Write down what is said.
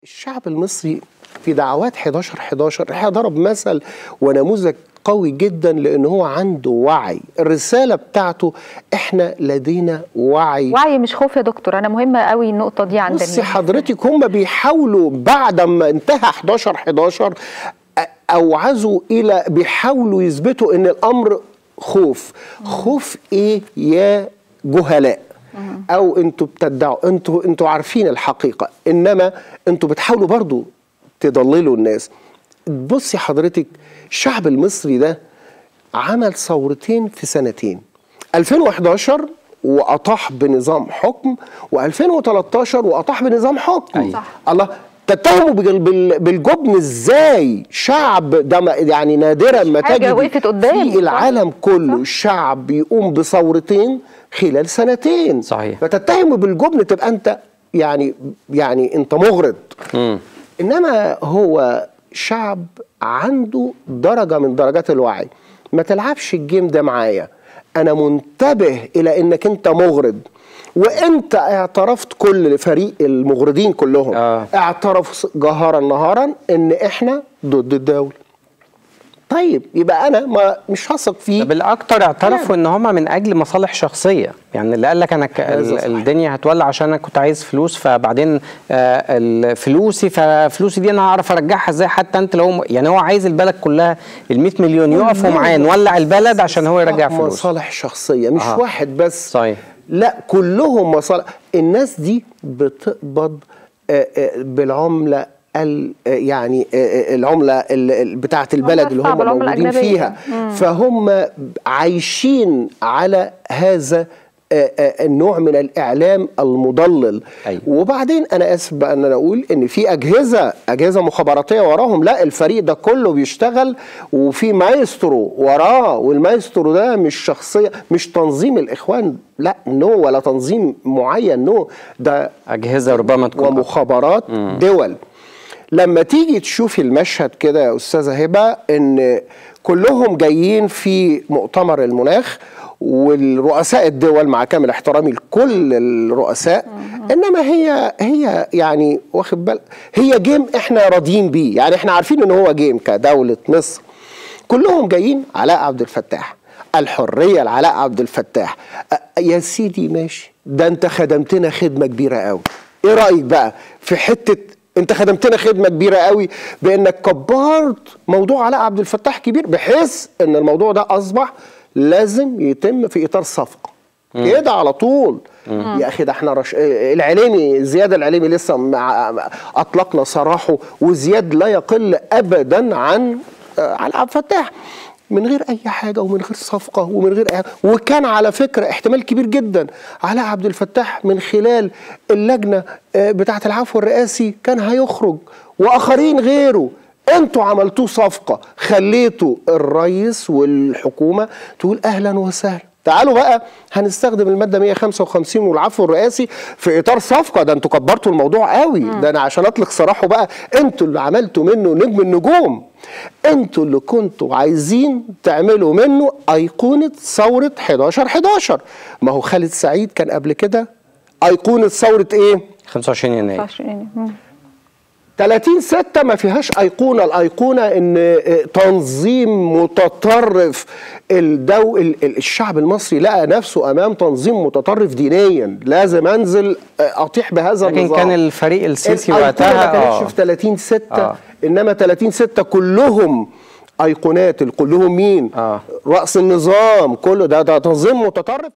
الشعب المصري في دعوات 11 11 الحقيقه ضرب مثل ونموذج قوي جدا لان هو عنده وعي الرساله بتاعته احنا لدينا وعي وعي مش خوف يا دكتور انا مهمه قوي النقطه دي عند بصي الناس حضرتك هم بيحاولوا بعد ما انتهى 11 11 اوعزوا الى بيحاولوا يثبتوا ان الامر خوف خوف ايه يا جهلاء او انتوا بتدعوا انتوا انتوا عارفين الحقيقه انما انتوا بتحاولوا برضو تضللوا الناس بصي حضرتك الشعب المصري ده عمل ثورتين في سنتين 2011 واطاح بنظام حكم و2013 واطاح بنظام حكم أيوة. صح. الله تتهموا بال- بال- بالجبن ازاي شعب ده ما- يعني نادرا ما حاجة تجد وقفت قدام. في العالم كله شعب يقوم بثورتين خلال سنتين صحيح. فتتهموا بالجبن تبقى انت يعني يعني انت مغرض مم. انما هو شعب عنده درجه من درجات الوعي ما تلعبش الجيم ده معايا انا منتبه الى انك انت مغرض وانت اعترفت كل فريق المغرضين كلهم آه. اعترفوا جهارا نهارا ان احنا ضد الدوله طيب يبقى انا ما مش هثق فيه ده بالاكتر اعترفوا ان هم من اجل مصالح شخصيه يعني اللي قال لك انا ك... هذا صحيح. الدنيا هتولع عشان انا كنت عايز فلوس فبعدين آه ال- فلوسي ففلوسي دي انا هعرف ارجعها ازاي حتى انت لو يعني هو عايز البلد كلها ال 100 مليون يقفوا معاه نولع البلد عشان هو يرجع فلوس مصالح شخصيه مش آه. واحد بس صحيح. لا كلهم مصالح الناس دي بتقبض آه، آه، بالعمله ال- آه، يعني آه، آه، العمله ال- ال- بتاعه البلد اللي هم الصعبة، العملة موجودين الأجنبية. فيها فهم عايشين على هذا آه، آه، النوع من الاعلام المضلل أيوة. وبعدين انا اسف بقى ان انا اقول ان في اجهزه اجهزه مخابراتيه وراهم لا الفريق ده كله بيشتغل وفي مايسترو وراه والمايسترو ده مش شخصيه مش تنظيم الاخوان لا نو ولا تنظيم معين نو ده اجهزه ربما تكون ومخابرات دول لما تيجي تشوفي المشهد كده يا استاذه هبه ان كلهم جايين في مؤتمر المناخ والرؤساء الدول مع كامل احترامي لكل الرؤساء انما هي هي يعني واخد بال هي جيم احنا راضيين بيه يعني احنا عارفين ان هو جيم كدوله مصر كلهم جايين علاء عبد الفتاح الحريه لعلاء عبد الفتاح أ- يا سيدي ماشي ده انت خدمتنا خدمه كبيره قوي ايه رايك بقى في حته انت خدمتنا خدمه كبيره قوي بانك كبرت موضوع علاء عبد الفتاح كبير بحيث ان الموضوع ده اصبح لازم يتم في اطار صفقه كده على طول يا اخي ده احنا رش... العليمي زياد العليمي لسه مع... اطلقنا سراحه وزياد لا يقل ابدا عن آه، علاء عبد الفتاح من غير اي حاجه ومن غير صفقه ومن غير أي... وكان على فكره احتمال كبير جدا علاء عبد الفتاح من خلال اللجنه آه، بتاعه العفو الرئاسي كان هيخرج واخرين غيره انتوا عملتوه صفقه خليتوا الرئيس والحكومه تقول اهلا وسهلا تعالوا بقى هنستخدم الماده 155 والعفو الرئاسي في اطار صفقه ده انتوا كبرتوا الموضوع قوي ده انا عشان اطلق سراحه بقى انتوا اللي عملتوا منه نجم النجوم انتوا اللي كنتوا عايزين تعملوا منه ايقونه ثوره 11 11 ما هو خالد سعيد كان قبل كده ايقونه ثوره ايه 25 يناير 25 مم. 30 6 ما فيهاش ايقونه الايقونه ان آه، تنظيم متطرف الدو ال- ال- الشعب المصري لقى نفسه امام تنظيم متطرف دينيا لازم انزل آه، اطيح بهذا لكن النظام كان الفريق السيسي الأيقونة وقتها ما كانتش اه في 30 6 آه. انما 30 6 كلهم ايقونات كلهم مين آه. راس النظام كله ده ده تنظيم متطرف